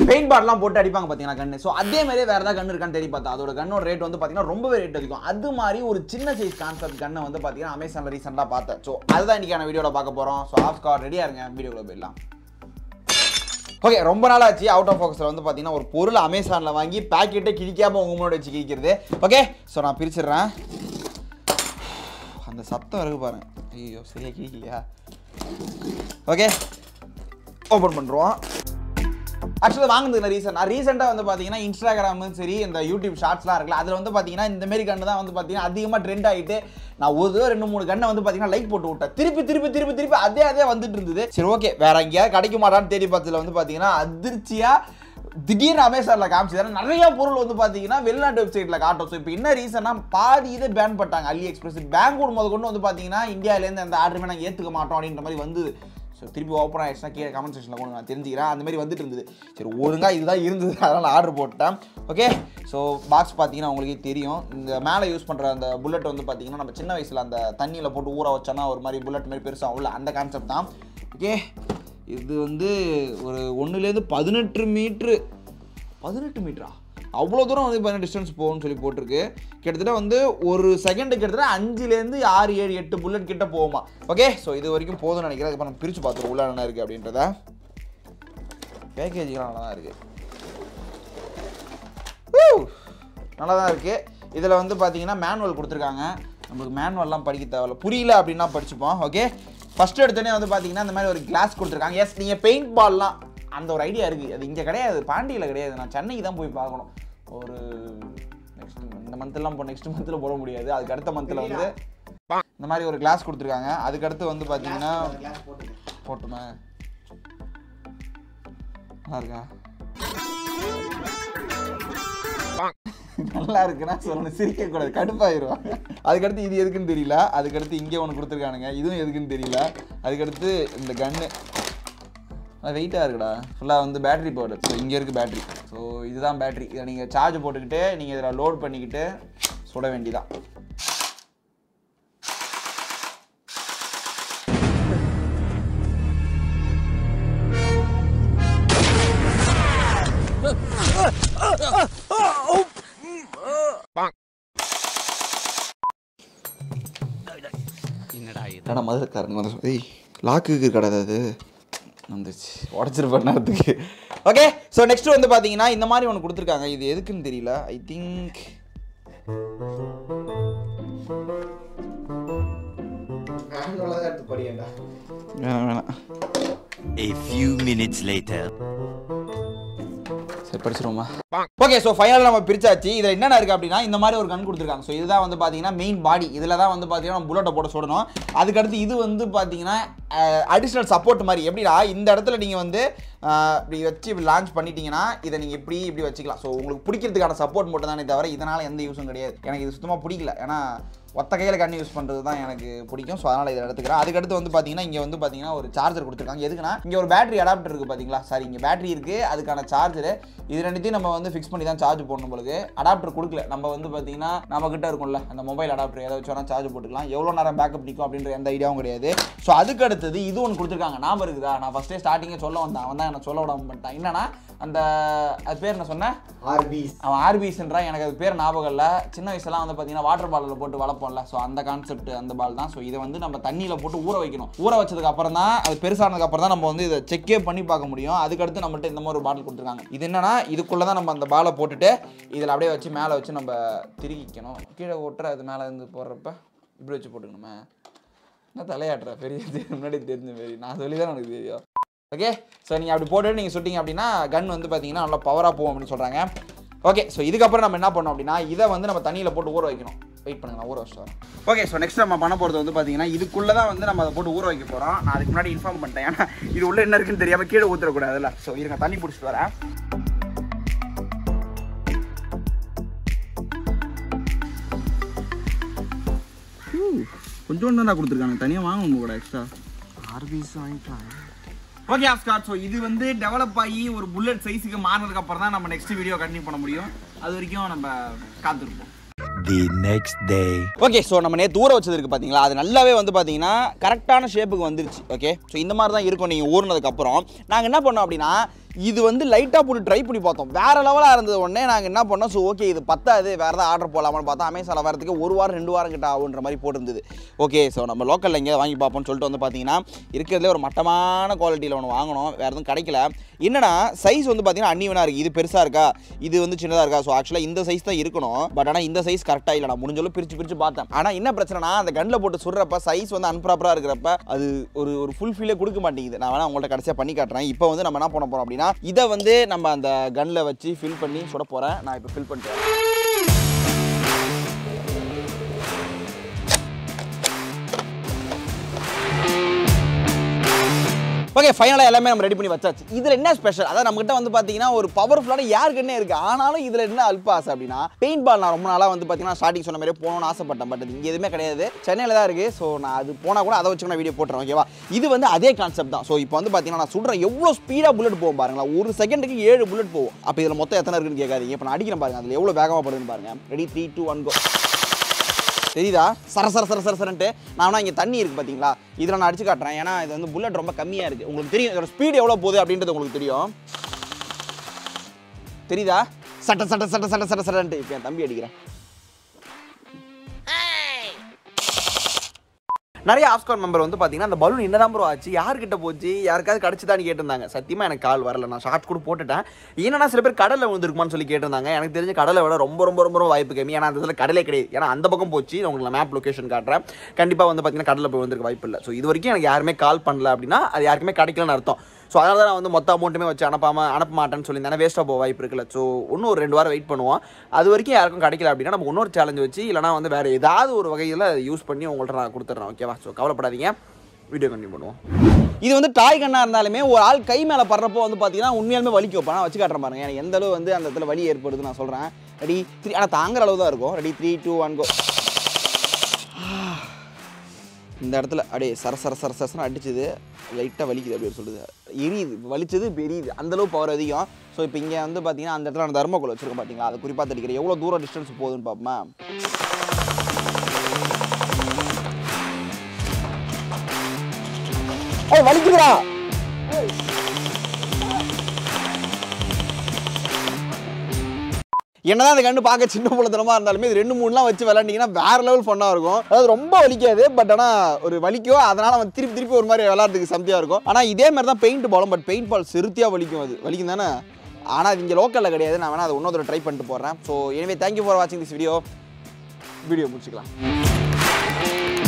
Paint பாட்லாம் போட்டு அடிப்பாங்க பார்த்தீங்கன்னா கண்ணு ஸோ அதே மாதிரியே வேறு ஏதாவது கன் இருக்கான்னு தேடி பார்த்தா அதோட கன்னோட ரேட் வந்து பார்த்தீங்கன்னா ரொம்பவே ரேட் அதிகம் அது மாதிரி ஒரு சின்ன சைஸ் கான்செப்ட் கண்ணை வந்து பார்த்தீங்கன்னா அமேசானில் ரீசெண்டாக பார்த்தேன் ஸோ அதுதான் இன்னைக்கான வீடியோவில் பார்க்க போகிறோம் ஸோ ஆஃப் கார் ரெடியாக இருங்க வீடியோக்குள்ள போயிடலாம் ஓகே ரொம்ப நாள் ஆச்சு அவுட் ஆஃப் ஃபோக்கஸில் வந்து பார்த்தீங்கன்னா ஒரு பொருள் அமேசானில் வாங்கி பேக்கெட்டை கிழிக்காமல் உங்கள் முன்னாடி வச்சு கிழிக்கிறது ஓகே ஸோ நான் பிரிச்சிடுறேன் அந்த சத்தம் இருக்கு பாருங்க ஐயோ சரியா கிழிக்கலையா ஓகே ஓப்பன் பண்ணுறோம் ஆக்சுவலாக வாங்குனதுக்கு ரீசன் நான் ரீசெண்டாக வந்து பார்த்தீங்கன்னா இன்ஸ்டாகிராமும் சரி இந்த யூடியூப் ஷார்ட்ஸ்லாம் இருக்குல்ல அதில் வந்து பார்த்தீங்கன்னா இந்த மாரி கண்ணு தான் வந்து பார்த்தீங்கன்னா அதிகமாக ட்ரெண்ட் ஆகிட்டு நான் ஒரு தடவை ரெண்டு மூணு கண்ணை வந்து பார்த்தீங்கன்னா லைக் போட்டு விட்டேன் திருப்பி திருப்பி திருப்பி திருப்பி அதே அதே வந்துட்டு இருந்தது சரி ஓகே வேற எங்கேயாவது கிடைக்க மாட்டான்னு தேடி பார்த்ததுல வந்து பார்த்தீங்கன்னா அதிர்ச்சியாக திடீர்னு அமேசானில் காமிச்சது நிறைய பொருள் வந்து பார்த்தீங்கன்னா வெளிநாட்டு வெப்சைட்டில் காட்டும் ஸோ இப்போ என்ன ரீசன்னா பாதி இதை பேன் பண்ணிட்டாங்க அலி எக்ஸ்பிரஸ் பெங்களூர் முத கொண்டு வந்து பார்த்தீங்கன்னா இந்தியாவிலேருந்து அந்த ஆர்டருமே நாங்கள் ஏற்றுக்க மாட்டோம் அப்படின்ற மாதிரி வந்தது ஸோ திருப்பி ஓப்பன் ஆயிடுச்சுன்னா கீழே கமெண்ட் செக்ஷனில் கொண்டு நான் தெரிஞ்சுக்கிறேன் அந்த மாதிரி வந்துட்டு இருந்தது சரி ஒழுங்காக இதுதான் இருந்தது அதனால் ஆர்டர் போட்டேன் ஓகே ஸோ பாக்ஸ் பார்த்தீங்கன்னா உங்களுக்கே தெரியும் இந்த மேலே யூஸ் பண்ணுற அந்த புல்லட் வந்து பார்த்தீங்கன்னா நம்ம சின்ன வயசில் அந்த தண்ணியில் போட்டு ஊற வச்சோன்னா ஒரு மாதிரி புல்லட் மாதிரி பெருசாக உள்ள அந்த கான்செப்ட் தான் ஓகே இது வந்து ஒரு ஒன்றுலேருந்து பதினெட்டு மீட்ரு பதினெட்டு மீட்டரா அவ்வளோ தூரம் வந்து பார்த்தீங்கன்னா டிஸ்டன்ஸ் போகும்னு சொல்லி போட்டிருக்கு கிட்டத்தட்ட வந்து ஒரு செகண்டு கிட்டத்தட்ட அஞ்சுலேருந்து ஆறு ஏழு எட்டு புல்லட் கிட்ட போகுமா ஓகே ஸோ இது வரைக்கும் போதும்னு நினைக்கிறேன் அதுக்கப்புறம் நம்ம பிரித்து பார்த்துருவோம் உள்ள என்ன இருக்குது அப்படின்றத பேக்கேஜிலாம் நல்லா தான் இருக்குது நல்லா தான் இருக்குது இதில் வந்து பார்த்தீங்கன்னா மேனுவல் கொடுத்துருக்காங்க நம்மளுக்கு மேனுவல்லாம் படிக்க தேவையில்ல புரியல அப்படின்னா படிச்சுப்போம் ஓகே ஃபஸ்ட் எடுத்தோடனே வந்து பார்த்தீங்கன்னா இந்த மாதிரி ஒரு கிளாஸ் கொடுத்துருக்காங்க எஸ் நீங்கள் பெயிண்ட் பால்லாம் அந்த ஒரு ஐடியா இருக்குது அது இங்கே கிடையாது பாண்டியில் கிடையாது நான் சென்னைக்கு தான் போய் பார்க்கணும் ஒரு நெக்ஸ்ட் இந்த மந்த்லாம் போ நெக்ஸ்ட் மந்தில் போட முடியாது அதுக்கு அடுத்த மந்தில் வந்து இந்த மாதிரி ஒரு கிளாஸ் கொடுத்துருக்காங்க அதுக்கடுத்து வந்து பார்த்தீங்கன்னா போட்டுமே நல்லா இருக்கா நல்லா இருக்குன்னா சொல்லணும் சிரிக்க கூடாது கடுப்பாயிரும் அதுக்கடுத்து இது எதுக்குன்னு தெரியல அதுக்கடுத்து இங்கே ஒன்று கொடுத்துருக்கானுங்க இதுவும் எதுக்குன்னு தெரியல அதுக்கடுத்து இந்த கன்னு வெயிட்டாக இருக்குடா ஃபுல்லாக வந்து பேட்டரி பவர் ஸோ இங்கே இருக்குது பேட்டரி ஸோ இதுதான் பேட்டரி இதை நீங்கள் சார்ஜ் போட்டுக்கிட்டு நீங்கள் இதில் லோட் பண்ணிக்கிட்டு சுட வேண்டியதான் என்னடா இது ஏன்னா மதுரைக்காரங்க வந்து ஏய் லாக்குக்கு கிடையாது அது வந்துச்சு உடச்சிருப்பேன் நேரத்துக்கு ஓகே ஸோ நெக்ஸ்ட் வந்து பார்த்தீங்கன்னா இந்த மாதிரி ஒன்று கொடுத்துருக்காங்க இது எதுக்குன்னு தெரியல ஐ திங்க் வேணாம் வேணாம் A few minutes later. சரி படிச்சிருவோமா ஓகே ஸோ ஃபைனல் நம்ம பிரிச்சாச்சு இதில் என்னென்ன இருக்குது அப்படின்னா இந்த மாதிரி ஒரு கன் கொடுத்துருக்காங்க ஸோ இதுதான் வந்து பார்த்தீங்கன்னா மெயின் பாடி இதில் தான் வந்து பார்த்தீங்கன்னா நம்ம புல்லட்டை போட்டு சுடணும் அதுக்கடுத்து இது வந்து பார்த்தீங்கன்னா அடிஷ்னல் சப்போர்ட் மாதிரி எப்படின்னா இந்த இடத்துல நீங்கள் வந்து அஹ், இப்படி வச்சு இப்படி லான்ச் பண்ணிட்டீங்கன்னா இதை நீங்கள் இப்படி இப்படி வச்சுக்கலாம் ஸோ உங்களுக்கு பிடிக்கிறதுக்கான சப்போர்ட் மட்டும் தானே தவிர இதனால் எந்த யூஸும் கிடையாது எனக்கு இது சுத்தமாக பிடிக்கல ஏன்னா ஒத்த கையில் கண்ணு யூஸ் பண்ணுறது தான் எனக்கு பிடிக்கும் ஸோ அதனால் இதை எடுத்துக்கிறேன் அதுக்கடுத்து வந்து பார்த்தீங்கன்னா இங்கே வந்து பார்த்தீங்கன்னா ஒரு சார்ஜர் கொடுத்துருக்காங்க எதுக்குன்னா இங்கே ஒரு பேட்டரி அடாப்டர் இருக்குது பார்த்தீங்களா சாரி இங்கே பேட்டரி இருக்குது அதுக்கான சார்ஜரு இது ரெண்டுத்தையும் நம்ம வந்து ஃபிக்ஸ் பண்ணி தான் சார்ஜ் போடணும் பொழுது அடாப்டர் கொடுக்கல நம்ம வந்து பார்த்தீங்கன்னா நம்ம கிட்ட இருக்கும்ல அந்த மொபைல் அடாப்டர் எதை வச்சு வேணால் சார்ஜ் போட்டுக்கலாம் எவ்வளோ நேரம் பேக்கப் நிற்கும் அப்படின்ற எந்த ஐடியாவும் கிடையாது ஸோ அதுக்கு அடுத்தது இது ஒன்று கொடுத்துருக்காங்க ஞாபகம் இருக்குதா நான் ஃபஸ்ட்டே ஸ்டார்டிங்கே சொல்ல வந்தேன் அவன் தான் என்ன சொல்ல விடாம பண்ணிட்டான் என்னன்னா அந்த அது பேர் என்ன சொன்னேன் ஆர்பிஸ் அவன் ஆர்பிஸ்ன்றான் எனக்கு அது பேர் ஞாபகம் இல்லை சின்ன வயசுலாம் வந்து பார்த்தீங்கன்னா வாட்டர் பாலில் போட்டு வளர்ப்போம்ல ஸோ அந்த கான்செப்ட் அந்த பால் தான் ஸோ இதை வந்து நம்ம தண்ணியில் போட்டு ஊற வைக்கணும் ஊற வச்சதுக்கு அப்புறம் தான் அது பெருசானதுக்கு அப்புறம் தான் நம்ம வந்து இதை செக்கே பண்ணி பார்க்க முடியும் அதுக்கடுத்து நம்மள்ட்ட இந்த மாதிரி ஒரு பாட்டில் கொடுத்துருக்காங்க இது என்னன்னா இதுக்குள்ளே தான் நம்ம அந்த பாலை போட்டுட்டு இதில் அப்படியே வச்சு மேலே வச்சு நம்ம திருகிக்கணும் கீழே ஓட்டுற அது மேலே இருந்து போடுறப்ப இப்படி வச்சு போட்டுக்கணுமே என்ன தலையாட்டுற பெரிய தெரி- முன்னாடி தெரிஞ்ச மாரி நான் சொல்லி தான் எனக்கு தெரியும் ஓகே ஸோ நீங்கள் அப்படி போட்டுட்டு நீங்கள் சுட்டிங்க அப்படின்னா கன் வந்து பார்த்தீங்கன்னா நல்லா பவராக போகும் அப்படின்னு சொல்கிறாங்க ஓகே ஸோ இதுக்கப்புறம் நம்ம என்ன பண்ணோம் அப்படின்னா இதை வந்து நம்ம தண்ணியில் போட்டு ஊற வைக்கணும் வெயிட் பண்ணுங்க நான் ஊற வச்சுட்டு வரேன் ஓகே ஸோ நெக்ஸ்ட் நம்ம பண்ண போகிறது வந்து பார்த்தீங்கன்னா இதுக்குள்ளே தான் வந்து நம்ம அதை போட்டு ஊற வைக்க போகிறோம் நான் அதுக்கு முன்னாடி இன்ஃபார்ம் பண்ணிட்டேன் ஏன்னா இது உள்ள என்ன இருக்குன்னு தெரியாமல் கீழே ஊற்றக்கூடாதுல்ல ஸோ இருங்க தண்ணி பிடிச்சிட்டு வரேன் கொஞ்சோண்டு தான் கொடுத்துருக்காங்க தனியாக வாங்கணும் கூட எக்ஸ்ட்ரா ஆர்பிஸ் வாங்கிக்கலாம் ஓகே ஆஸ்கார் ஸோ இது வந்து டெவலப் ஆகி ஒரு புல்லட் சைஸுக்கு மாறினதுக்கு அப்புறம் தான் நம்ம நெக்ஸ்ட் வீடியோ கண்டினியூ பண்ண முடியும் அது வரைக்கும் நம்ம காத்திருப்போம் The next day. Okay so நம்ம நேற்று ஊற வச்சது இருக்கு பார்த்தீங்களா அது நல்லாவே வந்து பார்த்தீங்கன்னா கரெக்டான ஷேப்புக்கு வந்துருச்சு ஓகே ஸோ இந்த மாதிரி தான் இருக்கும் நீங்கள் ஊறினதுக்கப்புறம் நாங்கள் என்ன பண்ணோம் அப்படின்னா இது வந்து லைட்டாக போட்டு ட்ரை பண்ணி பார்த்தோம் வேற லெவலாக இருந்தது உடனே நாங்கள் என்ன பண்ணோம் ஸோ ஓகே இது பத்தாது வேறு ஏதாவது ஆர்டர் போகலாமான்னு பார்த்தா அமேசானில் வரதுக்கு ஒரு வாரம் ரெண்டு வாரம் கிட்ட ஆகுன்ற மாதிரி போட்டிருந்தது ஓகே ஸோ நம்ம லோக்கலில் எங்கேயாவது வாங்கி பார்ப்போம்னு சொல்லிட்டு வந்து பார்த்தீங்கன்னா இருக்கிறதுலே ஒரு மட்டமான குவாலிட்டியில் ஒன்று வாங்கணும் வேறு எதுவும் கிடைக்கல என்னன்னா சைஸ் வந்து பார்த்தீங்கன்னா அன்னிவனாக இருக்குது இது பெருசாக இருக்கா இது வந்து சின்னதாக இருக்கா ஸோ ஆக்சுவலாக இந்த சைஸ் தான் இருக்கணும் பட் ஆனால் இந்த சைஸ் கரெக்டாக இல்லை நான் முடிஞ்சளவு பிரித்து பிரித்து பார்த்தேன் ஆனால் என்ன பிரச்சனைனா அந்த கண்ணில் போட்டு சுடுறப்ப சைஸ் வந்து அன்ப்ராப்பராக இருக்கிறப்ப அது ஒரு ஒரு ஃபுல் ஃபீலே கொடுக்க மாட்டேங்குது நான் வேணா உங்கள்ட்ட கடைசியாக பண்ணி காட்டுறேன் இப்போ வந்து நம்ம என்ன பண்ண போகிறோம் அப்படின்னா இதை வந்து நம்ம அந்த கன்னில் வச்சு ஃபில் பண்ணி சுட போகிறேன் நான் இப்போ ஃபில் பண்ணிட்டு வரேன். ஓகே ஃபைனலாக எல்லாமே நம்ம ரெடி பண்ணி வச்சாச்சு இதில் என்ன ஸ்பெஷல் அதாவது நம்மகிட்ட வந்து பார்த்தீங்கன்னா ஒரு பவர்ஃபுல்லான யாருக்குன்னே இருக்குது ஆனாலும் இதில் என்ன அல்ப ஆசை அப்படின்னா பெயிண்ட் பால் நான் ரொம்ப நாளாக வந்து பார்த்தீங்கன்னா ஸ்டார்டிங் சொன்ன மாதிரி போகணும்னு ஆசைப்பட்டேன் பட் இங்கே எதுவுமே கிடையாது சென்னையில் தான் இருக்குது ஸோ நான் அது போனால் கூட அதை வச்சு நான் வீடியோ போட்டுறேன் ஓகேவா இது வந்து அதே கான்செப்ட் தான் ஸோ இப்போ வந்து பார்த்தீங்கன்னா நான் சுடுறேன் எவ்வளோ ஸ்பீடாக புல்லட் போகும் பாருங்களா ஒரு செகண்டுக்கு ஏழு புல்லட் போகும் அப்போ இதில் மொத்தம் எத்தனை இருக்குன்னு கேட்காதீங்க இப்போ நான் அடிக்கிறேன் பாருங்க அதில் எவ்வளோ வேகமாக படுதுன்னு பாருங்க ready three two one go தெரியுதா சர சர சர சர சரன்ட்டு நான் வேணா இங்கே தண்ணி இருக்குது பார்த்தீங்களா இதில் நான் அடிச்சு காட்டுறேன் ஏன்னா இது வந்து புல்லட் ரொம்ப கம்மியாக இருக்குது உங்களுக்கு தெரியும் இதோட ஸ்பீடு எவ்வளோ போகுது அப்படின்றது உங்களுக்கு தெரியும் தெரியுதா சட்ட சட்ட சட்ட சட்ட சட்ட சட்டன்ட்டு இப்போ என் தம்பி அடிக்கிறேன் நிறைய ஆப்ஸ்கான் மெம்பர் வந்து பார்த்தீங்கன்னா அந்த பலூன் என்னதான் ப்ரோ ஆச்சு யார்கிட்ட போச்சு யாருக்காவது கிடச்சிதான்னு கேட்டிருந்தாங்க சத்தியமாக எனக்கு கால் வரல நான் ஷார்ட் கூட போட்டுட்டேன் ஏன்னா சில பேர் கடலில் விழுந்திருக்குமான்னு சொல்லி கேட்டிருந்தாங்க எனக்கு தெரிஞ்ச கடலை விட ரொம்ப ரொம்ப ரொம்ப ரொம்ப வாய்ப்பு கம்மி ஏன்னா அந்த இதில் கடலே கிடையாது ஏன்னா அந்த பக்கம் போச்சு நான் உங்களுக்கு மேப் லொகேஷன் காட்டுறேன் கண்டிப்பாக வந்து பார்த்தீங்கன்னா கடலில் போய் வந்திருக்க வாய்ப்பு இல்லை ஸோ இது வரைக்கும் எனக்கு யாருமே கால் பண்ணல அப்படின்னா அது யாருக்குமே கிடைக்கலன்னு அர்த்தம் ஸோ அதனால தான் நான் வந்து மொத்த அமௌண்ட்டுமே வச்சு அனுப்பாமல் அனுப்ப மாட்டேன்னு சொல்லியிருந்தேன் வேஸ்ட்டாக போக வாய்ப்பு இருக்குல்ல ஸோ இன்னும் ஒரு ரெண்டு வாரம் வெயிட் பண்ணுவோம் அது வரைக்கும் யாருக்கும் கிடைக்கல அப்படின்னா நம்ம இன்னொரு சேலஞ்ச் வச்சு இல்லைனா வந்து வேறு ஏதாவது ஒரு வகையில் யூஸ் பண்ணி உங்கள்கிட்ட நான் கொடுத்துட்றேன் ஓகேவா ஸோ கவலைப்படாதீங்க வீடியோ கண்டினியூ பண்ணுவோம் இது வந்து டாய் கண்ணாக இருந்தாலுமே ஒரு ஆள் கை மேலே படுறப்போ வந்து பார்த்தீங்கன்னா உண்மையாலுமே வலிக்கும் இப்போ நான் வச்சு காட்டுறேன் பாருங்க எனக்கு எந்த அளவு வந்து அந்த இடத்துல வலி ஏற்படுது நான் சொல்கிறேன் ரெடி த்ரீ ஆனால் தாங்குற அளவு தான் இருக்கும் ready three two one go இந்த இடத்துல அப்படியே சர சர சர சரசரம் அடிச்சது லைட்டாக வலிக்குது அப்படி சொல்லுது எரியுது வலிச்சது இப்போ எரியுது அந்தளவு பவர் அதிகம் ஸோ இப்போ இங்கே வந்து பார்த்தீங்கன்னா அந்த இடத்துல நான் தர்மக்கோல் வச்சிருக்கேன் பார்த்தீங்களா அதை குறிப்பாக தடிக்கிறேன் எவ்வளோ தூரம் டிஸ்டன்ஸ் போகுதுன்னு பார்ப்போமா ஏய் வலிக்குதுடா என்னதான் அந்த கண்டு பார்க்க சின்ன புள்ளத்தனமா இருந்தாலுமே இது ரெண்டு மூணுலாம் வச்சு விளாண்டிங்கன்னா வேற லெவல் ஃபன்னாக இருக்கும் அதாவது ரொம்ப வலிக்காது பட் ஆனால் ஒரு வலிக்கோ அதனால வந்து திருப்பி திருப்பி ஒரு மாதிரி விளாட்றதுக்கு சம்தியாக இருக்கும் ஆனால் இதே மாதிரி தான் பெயிண்ட் பாலும் பட் பெயிண்ட் பால் சிறுத்தியாக வலிக்கும் அது வலிக்கும் தானே ஆனால் இது இங்கே லோக்கலில் கிடையாது நான் வேணா அது இன்னொரு ட்ரை பண்ணிட்டு போடுறேன் ஸோ எனவே தேங்க்யூ ஃபார் வாட்சிங் திஸ் வீடியோ வீடியோ முடிச்சுக்கலாம்